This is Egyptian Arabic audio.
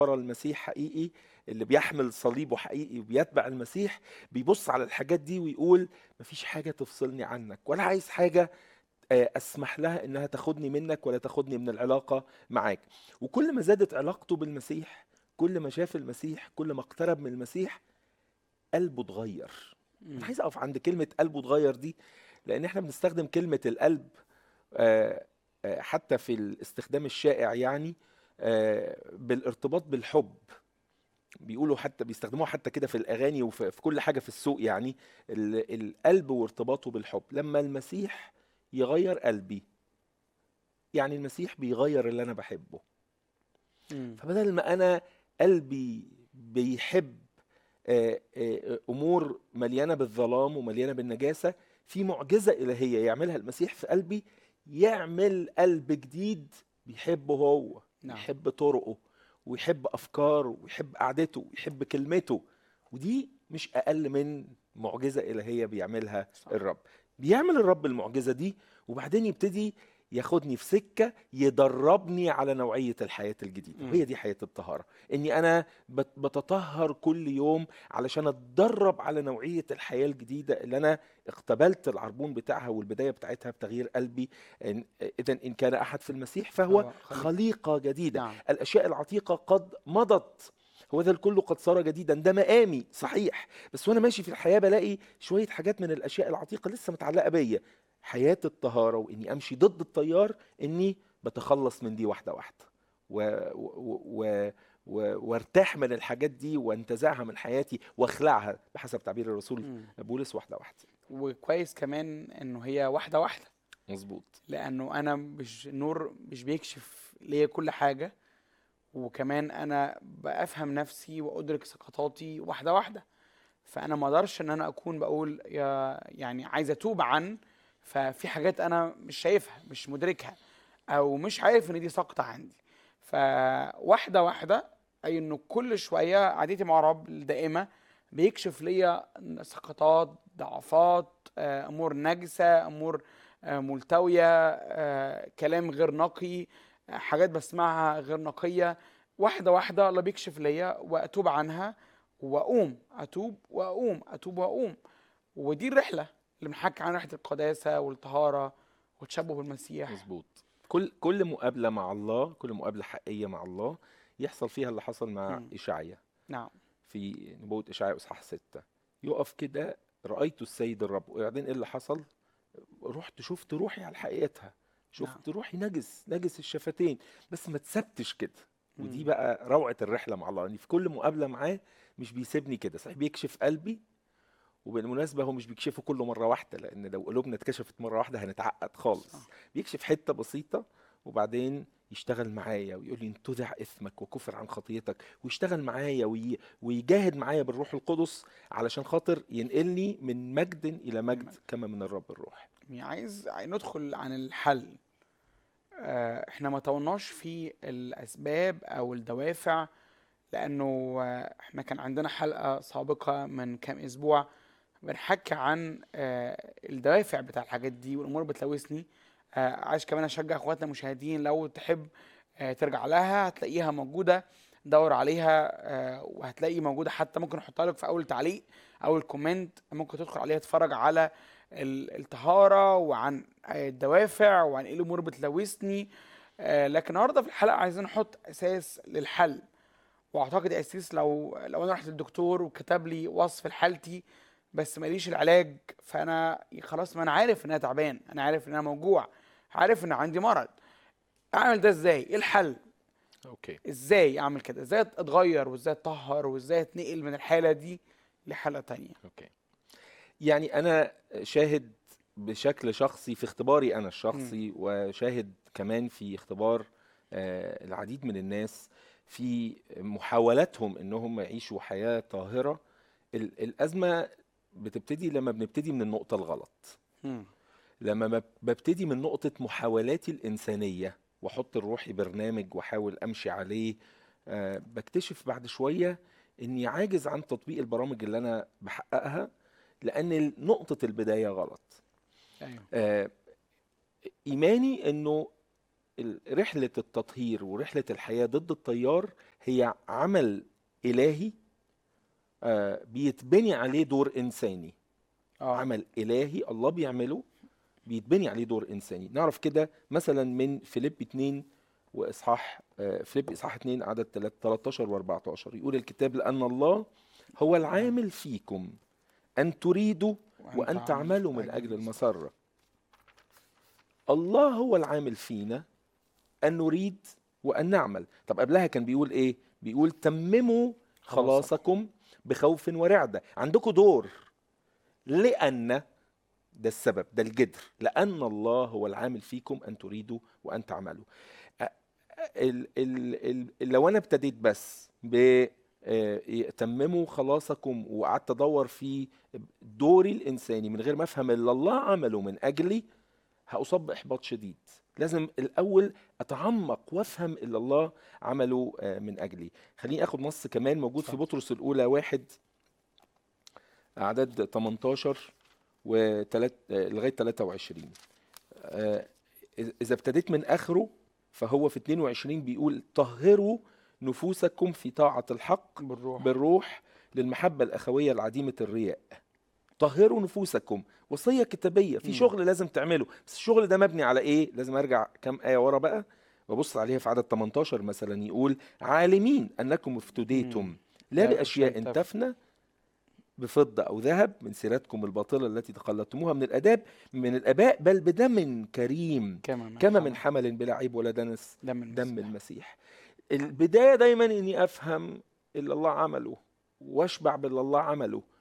ورا المسيح حقيقي اللي بيحمل صليبه حقيقي وبيتبع المسيح بيبص على الحاجات دي ويقول مفيش حاجة تفصلني عنك ولا عايز حاجة آه، أسمح لها إنها تاخدني منك ولا تاخدني من العلاقة معاك وكل ما زادت علاقته بالمسيح كل ما شاف المسيح كل ما اقترب من المسيح قلبه اتغير أنا مم. عايز أقف عند كلمة قلبه اتغير دي لأن احنا بنستخدم كلمة القلب آه، آه، حتى في الاستخدام الشائع يعني آه، بالارتباط بالحب بيقولوا حتى بيستخدموها حتى كده في الاغاني وفي في كل حاجه في السوق يعني ال- القلب وارتباطه بالحب لما المسيح يغير قلبي يعني المسيح بيغير اللي انا بحبه مم. فبدل ما انا قلبي بيحب آه، آه، امور مليانه بالظلام ومليانه بالنجاسه في معجزه الهيه يعملها المسيح في قلبي يعمل قلب جديد بيحبه هو نعم يحب طرقه ويحب افكاره ويحب قعدته ويحب كلمته ودي مش اقل من معجزه الهيه بيعملها صح الرب بيعمل الرب المعجزه دي وبعدين يبتدي ياخدني في سكه يدربني على نوعيه الحياه الجديده مم. وهي دي حياه الطهاره اني انا بت- بتطهر كل يوم علشان اتدرب على نوعيه الحياه الجديده اللي انا اقتبلت العربون بتاعها والبدايه بتاعتها بتغيير قلبي إن اذا ان كان احد في المسيح فهو هو خليقة خليقه جديده نعم الاشياء العتيقه قد مضت هو ذا الكل قد صار جديدا ده مقامي صحيح بس وانا ماشي في الحياه بلاقي شويه حاجات من الاشياء العتيقه لسه متعلقه بيا حياه الطهاره واني امشي ضد التيار اني بتخلص من دي واحده واحده و... و... و... و... وارتاح من الحاجات دي وانتزعها من حياتي واخلعها بحسب تعبير الرسول مم. بولس واحده واحده وكويس كمان انه هي واحده واحده مظبوط لانه انا مش النور مش بيكشف ليا كل حاجه وكمان انا بفهم نفسي وادرك سقطاتي واحده واحده فانا ما اقدرش ان انا اكون بقول يا يعني عايز اتوب عن ففي حاجات انا مش شايفها مش مدركها او مش عارف ان دي سقطه عندي فواحده واحده اي انه كل شويه عادتي مع الرب الدائمه بيكشف ليا سقطات ضعفات آه، امور نجسه امور آه، ملتويه آه، كلام غير نقي آه، حاجات بسمعها غير نقيه واحده واحده الله بيكشف ليا واتوب عنها واقوم اتوب واقوم اتوب واقوم ودي الرحله اللي بنحكي عنها رحله القداسه والطهاره والتشبه بالمسيح مظبوط كل كل مقابله مع الله كل مقابله حقيقيه مع الله يحصل فيها اللي حصل مع مم. اشعيا نعم في نبوة إشعياء إصحاح ستة يقف كده رأيت السيد الرب وبعدين إيه اللي حصل؟ رحت شفت روحي على حقيقتها نعم شفت روحي نجس نجس الشفتين بس ما تسبتش كده ودي مم. بقى روعة الرحلة مع الله يعني في كل مقابلة معاه مش بيسيبني كده صحيح بيكشف قلبي وبالمناسبة هو مش بيكشفه كله مرة واحدة لأن لو قلوبنا اتكشفت مرة واحدة هنتعقد خالص صح بيكشف حتة بسيطة وبعدين يشتغل معايا ويقول لي انتزع اثمك وكفر عن خطيتك ويشتغل معايا وي... ويجاهد معايا بالروح القدس علشان خاطر ينقلني من مجد الى مجد كما من الرب الروح يعني عايز ندخل عن الحل آه، احنا ما طولناش في الاسباب او الدوافع لانه آه، احنا كان عندنا حلقه سابقه من كام اسبوع بنحكي عن آه، الدوافع بتاع الحاجات دي والامور بتلوثني آه، عايز كمان اشجع اخواتنا المشاهدين لو تحب آه، ترجع لها هتلاقيها موجوده دور عليها آه، وهتلاقي موجوده حتى ممكن احطها لك في اول تعليق او الكومنت ممكن تدخل عليها تتفرج على ال- الطهاره وعن آه، الدوافع وعن ايه الامور بتلوثني آه، لكن النهارده في الحلقه عايزين نحط اساس للحل واعتقد يا اسيس لو لو انا رحت للدكتور وكتب لي وصف لحالتي بس ماليش العلاج فانا خلاص ما انا عارف ان انا تعبان انا عارف ان انا موجوع عارف ان عندي مرض اعمل ده ازاي ايه الحل اوكي ازاي اعمل كده ازاي اتغير وازاي اتطهر وازاي اتنقل من الحاله دي لحاله تانية اوكي يعني انا شاهد بشكل شخصي في اختباري انا مم. الشخصي وشاهد كمان في اختبار آه، العديد من الناس في محاولاتهم انهم يعيشوا حياة طاهرة ال- الازمة بتبتدي لما بنبتدي من النقطة الغلط مم. لما بب- ببتدي من نقطة محاولاتي الإنسانية وأحط لروحي برنامج وأحاول أمشي عليه آه، بكتشف بعد شوية إني عاجز عن تطبيق البرامج اللي أنا بحققها لأن نقطة البداية غلط ايوه آه، إيماني إنه ال- رحلة التطهير ورحلة الحياة ضد التيار هي عمل إلهي آه، بيتبني عليه دور إنساني اه عمل إلهي الله بيعمله بيتبني عليه دور إنساني نعرف كده مثلا من فيليب 2 وإصحاح آه، فيليب إصحاح 2 عدد 13 و14 يقول الكتاب لأن الله هو العامل فيكم أن تريدوا وأن تعملوا من أجل المسرة الله هو العامل فينا أن نريد وأن نعمل طب قبلها كان بيقول إيه بيقول تمموا خلاصكم بخوف ورعدة عندكم دور لأن ده السبب ده الجدر لأن الله هو العامل فيكم أن تريدوا وأن تعملوا أ- ال ال ال لو أنا ابتديت بس ب آه، تمموا خلاصكم وقعدت ادور في دوري الانساني من غير ما افهم اللي الله عمله من اجلي هاصاب باحباط شديد لازم الاول اتعمق وافهم اللي الله عمله آه، من اجلي خليني اخد نص كمان موجود في اتفضل. بطرس الاولى واحد اعداد 18 وتلات آه، لغايه 23 آه، اذا ابتديت من اخره فهو في 22 بيقول طهروا نفوسكم في طاعه الحق بالروح بالروح للمحبة الأخوية العديمة الرياء طهروا نفوسكم وصية كتابية في مم. شغل لازم تعمله بس الشغل ده مبني على إيه لازم أرجع كام آية ورا بقى وابص عليها في عدد 18 مثلا يقول عالمين أنكم افتديتم مم. لا لا بأشياء بأشياء تفنى بفضة أو ذهب من سيرتكم الباطلة التي تقلدتموها من الآداب من الآباء بل بدم كريم كما من كما من حمل حمل بلا عيب ولا دنس دم المسيح. دم المسيح البداية دايما اني افهم اللي الله عمله واشبع باللي الله عمله